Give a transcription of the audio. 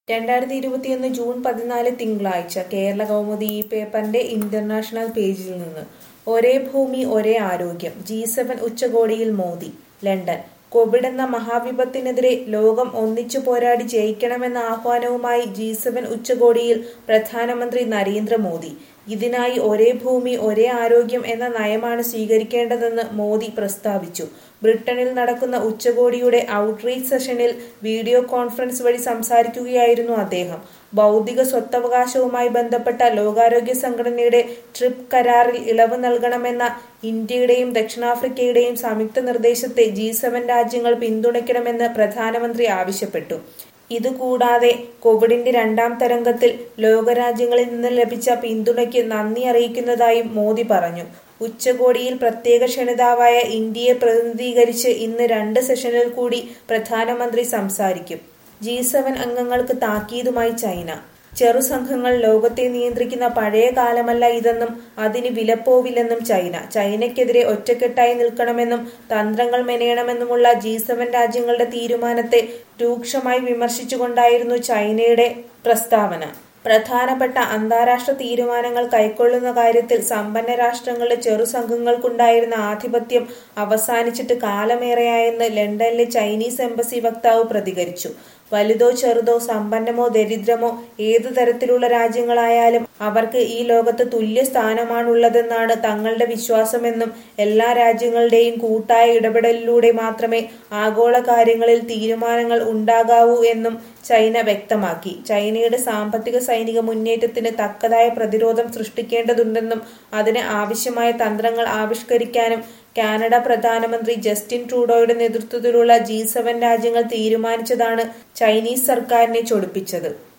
രണ്ടായിരത്തി ഇരുപത്തിയൊന്ന് ജൂൺ പതിനാല് തിങ്കളാഴ്ച കേരള കൗമുദി ഈ പേപ്പറിന്റെ ഇന്റർനാഷണൽ പേജിൽ നിന്ന് ഒരേ ഭൂമി ഒരേ ആരോഗ്യം ജി സെവൻ ഉച്ചകോടിയിൽ മോദി ലണ്ടൻ കോവിഡ് എന്ന മഹാവിപത്തിനെതിരെ ലോകം ഒന്നിച്ചു പോരാടി ജയിക്കണമെന്ന ആഹ്വാനവുമായി ജി സെവൻ ഉച്ചകോടിയിൽ പ്രധാനമന്ത്രി നരേന്ദ്രമോദി ഇതിനായി ഒരേ ഭൂമി ഒരേ ആരോഗ്യം എന്ന നയമാണ് സ്വീകരിക്കേണ്ടതെന്ന് മോദി പ്രസ്താവിച്ചു ബ്രിട്ടനിൽ നടക്കുന്ന ഉച്ചകോടിയുടെ ഔട്ട്റീച്ച് സെഷനിൽ വീഡിയോ കോൺഫറൻസ് വഴി സംസാരിക്കുകയായിരുന്നു അദ്ദേഹം ബൗദ്ധിക സ്വത്തവകാശവുമായി ബന്ധപ്പെട്ട ലോകാരോഗ്യ സംഘടനയുടെ ട്രിപ്പ് കരാറിൽ ഇളവ് നൽകണമെന്ന ഇന്ത്യയുടെയും ദക്ഷിണാഫ്രിക്കയുടെയും സംയുക്ത നിർദ്ദേശത്തെ ജി സെവൻ രാജ്യങ്ങൾ പിന്തുണയ്ക്കണമെന്ന് പ്രധാനമന്ത്രി ആവശ്യപ്പെട്ടു ഇതുകൂടാതെ കോവിഡിന്റെ രണ്ടാം തരംഗത്തിൽ ലോകരാജ്യങ്ങളിൽ നിന്ന് ലഭിച്ച പിന്തുണയ്ക്ക് നന്ദി അറിയിക്കുന്നതായും മോദി പറഞ്ഞു ഉച്ചകോടിയിൽ പ്രത്യേക ക്ഷണിതാവായ ഇന്ത്യയെ പ്രതിനിധീകരിച്ച് ഇന്ന് രണ്ട് സെഷനിൽ കൂടി പ്രധാനമന്ത്രി സംസാരിക്കും ജി സെവൻ അംഗങ്ങൾക്ക് താക്കീതുമായി ചൈന ചെറുസംഘങ്ങൾ ലോകത്തെ നിയന്ത്രിക്കുന്ന പഴയ കാലമല്ല ഇതെന്നും അതിന് വിലപ്പോവില്ലെന്നും ചൈന ചൈനയ്ക്കെതിരെ ഒറ്റക്കെട്ടായി നിൽക്കണമെന്നും തന്ത്രങ്ങൾ മെനയണമെന്നുമുള്ള ജി സെവൻ രാജ്യങ്ങളുടെ തീരുമാനത്തെ രൂക്ഷമായി വിമർശിച്ചുകൊണ്ടായിരുന്നു ചൈനയുടെ പ്രസ്താവന പ്രധാനപ്പെട്ട അന്താരാഷ്ട്ര തീരുമാനങ്ങൾ കൈക്കൊള്ളുന്ന കാര്യത്തിൽ സമ്പന്ന രാഷ്ട്രങ്ങളുടെ ചെറുസംഘങ്ങൾക്കുണ്ടായിരുന്ന ആധിപത്യം അവസാനിച്ചിട്ട് കാലമേറെയായെന്ന് ലണ്ടനിലെ ചൈനീസ് എംബസി വക്താവ് പ്രതികരിച്ചു വലുതോ ചെറുതോ സമ്പന്നമോ ദരിദ്രമോ ഏതു തരത്തിലുള്ള രാജ്യങ്ങളായാലും അവർക്ക് ഈ ലോകത്ത് തുല്യ സ്ഥാനമാണുള്ളതെന്നാണ് തങ്ങളുടെ വിശ്വാസമെന്നും എല്ലാ രാജ്യങ്ങളുടെയും കൂട്ടായ ഇടപെടലിലൂടെ മാത്രമേ ആഗോള കാര്യങ്ങളിൽ തീരുമാനങ്ങൾ ഉണ്ടാകാവൂ എന്നും ചൈന വ്യക്തമാക്കി ചൈനയുടെ സാമ്പത്തിക സൈനിക മുന്നേറ്റത്തിന് തക്കതായ പ്രതിരോധം സൃഷ്ടിക്കേണ്ടതുണ്ടെന്നും അതിന് ആവശ്യമായ തന്ത്രങ്ങൾ ആവിഷ്കരിക്കാനും കാനഡ പ്രധാനമന്ത്രി ജസ്റ്റിൻ ട്രൂഡോയുടെ നേതൃത്വത്തിലുള്ള ജി സെവൻ രാജ്യങ്ങൾ തീരുമാനിച്ചതാണ് ചൈനീസ് സർക്കാരിനെ ചൊടിപ്പിച്ചത്